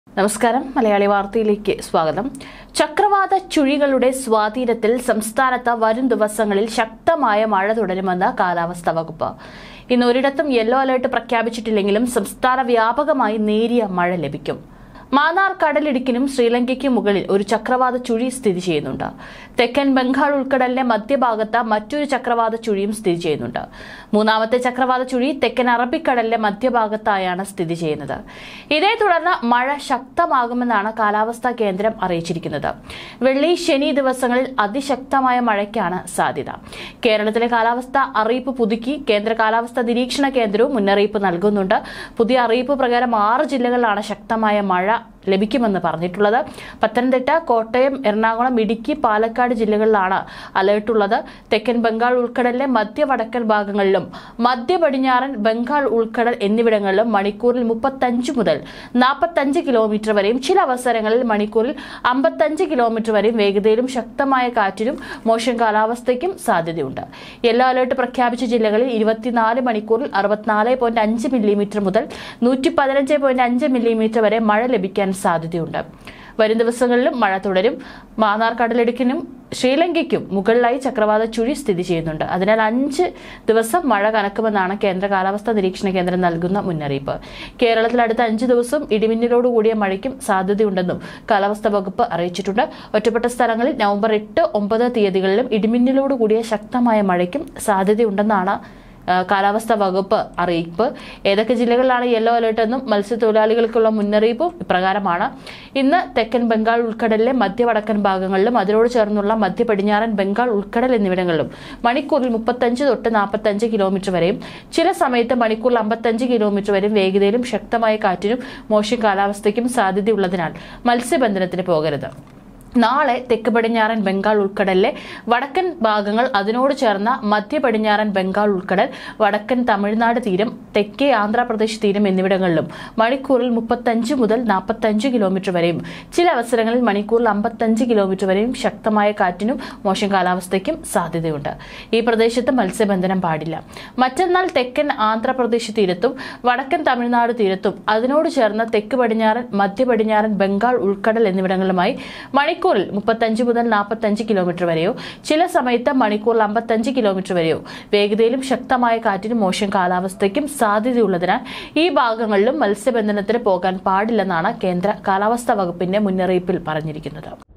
നമസ്കാരം മലയാളി വാർത്തയിലേക്ക് സ്വാഗതം ചക്രവാത ചുഴികളുടെ സ്വാധീനത്തിൽ സംസ്ഥാനത്ത് വരും ദിവസങ്ങളിൽ ശക്തമായ മഴ തുടരുമെന്ന് കാലാവസ്ഥാ വകുപ്പ് ഇന്ന് ഒരിടത്തും യെല്ലോ അലർട്ട് പ്രഖ്യാപിച്ചിട്ടില്ലെങ്കിലും സംസ്ഥാന വ്യാപകമായി നേരിയ മഴ ലഭിക്കും മാന്നാർ കടലിടുക്കിനും ശ്രീലങ്കയ്ക്കും മുകളിൽ ഒരു ചക്രവാത ചുഴി സ്ഥിതി ചെയ്യുന്നുണ്ട് തെക്കൻ ബംഗാൾ ഉൾക്കടലിന്റെ മധ്യഭാഗത്ത് മറ്റൊരു ചക്രവാത ചുഴിയും സ്ഥിതി ചെയ്യുന്നുണ്ട് മൂന്നാമത്തെ ചക്രവാത ചുഴി തെക്കൻ അറബിക്കടലിന്റെ മധ്യഭാഗത്തായാണ് സ്ഥിതി ചെയ്യുന്നത് ഇതേ തുടർന്ന് മഴ ശക്തമാകുമെന്നാണ് കാലാവസ്ഥാ കേന്ദ്രം അറിയിച്ചിരിക്കുന്നത് വെള്ളി ശനി ദിവസങ്ങളിൽ അതിശക്തമായ മഴയ്ക്കാണ് സാധ്യത കേരളത്തിലെ കാലാവസ്ഥ അറിയിപ്പ് പുതുക്കി കേന്ദ്ര കാലാവസ്ഥാ നിരീക്ഷണ കേന്ദ്രവും മുന്നറിയിപ്പ് നൽകുന്നുണ്ട് പുതിയ അറിയിപ്പ് പ്രകാരം ആറ് ജില്ലകളിലാണ് ശക്തമായ മഴ ലഭിക്കുമെന്ന് പറഞ്ഞിട്ടുള്ളത് പത്തനംതിട്ട കോട്ടയം എറണാകുളം ഇടുക്കി പാലക്കാട് ജില്ലകളിലാണ് അലേർട്ടുള്ളത് തെക്കൻ ബംഗാൾ ഉൾക്കടലിലെ മധ്യ വടക്കൻ ഭാഗങ്ങളിലും മധ്യ പടിഞ്ഞാറൻ ബംഗാൾ ഉൾക്കടൽ എന്നിവിടങ്ങളിലും മണിക്കൂറിൽ മുപ്പത്തഞ്ച് മുതൽ നാൽപ്പത്തഞ്ച് കിലോമീറ്റർ വരെയും ചില അവസരങ്ങളിൽ മണിക്കൂറിൽ അമ്പത്തഞ്ച് കിലോമീറ്റർ വരെയും വേഗതയിലും ശക്തമായ കാറ്റിനും മോശം കാലാവസ്ഥയ്ക്കും സാധ്യതയുണ്ട് യെല്ലോ അലേർട്ട് പ്രഖ്യാപിച്ച ജില്ലകളിൽ ഇരുപത്തിനാല് മണിക്കൂറിൽ അറുപത്തിനാല് പോയിന്റ് അഞ്ച് മില്ലിമീറ്റർ മുതൽ നൂറ്റി പതിനഞ്ച് പോയിന്റ് അഞ്ച് മില്ലിമീറ്റർ വരെ മഴ ലഭിക്കാൻ സാധ്യതയുണ്ട് വരും ദിവസങ്ങളിലും മഴ തുടരും മാന്നാർ കടലിടുക്കിനും ശ്രീലങ്കയ്ക്കും മുകളിലായി ചക്രവാത ചുഴി സ്ഥിതി ചെയ്യുന്നുണ്ട് അതിനാൽ അഞ്ച് ദിവസം മഴ കനക്കുമെന്നാണ് കേന്ദ്ര കാലാവസ്ഥാ നിരീക്ഷണ കേന്ദ്രം നൽകുന്ന മുന്നറിയിപ്പ് കേരളത്തിൽ അടുത്ത അഞ്ച് ദിവസം ഇടിമിന്നലോടുകൂടിയ മഴയ്ക്കും സാധ്യതയുണ്ടെന്നും കാലാവസ്ഥാ വകുപ്പ് അറിയിച്ചിട്ടുണ്ട് ഒറ്റപ്പെട്ട സ്ഥലങ്ങളിൽ നവംബർ എട്ട് ഒമ്പത് തീയതികളിലും ഇടിമിന്നലോടുകൂടിയ ശക്തമായ മഴയ്ക്കും സാധ്യതയുണ്ടെന്നാണ് ആ, കാലാവസ്ഥാ വകുപ്പ് അറിയിപ്പ് ഏതൊക്കെ ജില്ലകളിലാണ് യെല്ലോ അലേർട്ട് എന്നും മത്സ്യത്തൊഴിലാളികൾക്കുള്ള മുന്നറിയിപ്പും ഇപ്രകാരമാണ് ഇന്ന് തെക്കൻ ബംഗാൾ ഉൾക്കടലിലെ മധ്യ വടക്കൻ ഭാഗങ്ങളിലും അതിനോട് ചേർന്നുള്ള മധ്യ പടിഞ്ഞാറൻ ബംഗാൾ ഉൾക്കടൽ എന്നിവിടങ്ങളിലും മണിക്കൂറിൽ മുപ്പത്തഞ്ച് തൊട്ട് നാൽപ്പത്തഞ്ച് കിലോമീറ്റർ വരെയും ചില സമയത്ത് മണിക്കൂറിൽ അമ്പത്തഞ്ച് കിലോമീറ്റർ വരെയും വേഗതയിലും ശക്തമായ കാറ്റിനും മോശം കാലാവസ്ഥയ്ക്കും സാധ്യതയുള്ളതിനാൽ മത്സ്യബന്ധനത്തിന് പോകരുത് നാളെ തെക്ക് പടിഞ്ഞാറൻ ബംഗാൾ ഉൾക്കടലിലെ വടക്കൻ ഭാഗങ്ങൾ അതിനോട് ചേർന്ന മധ്യ പടിഞ്ഞാറൻ ബംഗാൾ ഉൾക്കടൽ വടക്കൻ തമിഴ്നാട് തീരം തെക്കേ ആന്ധ്രാപ്രദേശ് തീരം എന്നിവിടങ്ങളിലും മണിക്കൂറിൽ മുപ്പത്തഞ്ച് മുതൽ നാൽപ്പത്തഞ്ച് കിലോമീറ്റർ വരെയും ചില അവസരങ്ങളിൽ മണിക്കൂറിൽ അമ്പത്തഞ്ച് കിലോമീറ്റർ വരെയും ശക്തമായ കാറ്റിനും മോശം കാലാവസ്ഥയ്ക്കും സാധ്യതയുണ്ട് ഈ പ്രദേശത്ത് മത്സ്യബന്ധനം പാടില്ല മറ്റന്നാൾ തെക്കൻ ആന്ധ്രാപ്രദേശ് തീരത്തും വടക്കൻ തമിഴ്നാട് തീരത്തും അതിനോട് ചേർന്ന തെക്ക് പടിഞ്ഞാറൻ മധ്യ പടിഞ്ഞാറൻ ബംഗാൾ ഉൾക്കടൽ എന്നിവിടങ്ങളുമായി മണിക്കൂറിൽ മുപ്പത്തഞ്ച് മുതൽ നാൽപ്പത്തഞ്ച് കിലോമീറ്റർ വരെയോ ചില സമയത്ത് മണിക്കൂറിൽ അമ്പത്തഞ്ച് കിലോമീറ്റർ വരെയോ വേഗതയിലും ശക്തമായ കാറ്റിനും മോശം കാലാവസ്ഥയ്ക്കും സാധ്യതയുള്ളതിനാൽ ഈ ഭാഗങ്ങളിലും മത്സ്യബന്ധനത്തിന് പോകാൻ പാടില്ലെന്നാണ് കേന്ദ്ര കാലാവസ്ഥാ വകുപ്പിന്റെ മുന്നറിയിപ്പിൽ പറഞ്ഞിരിക്കുന്നത്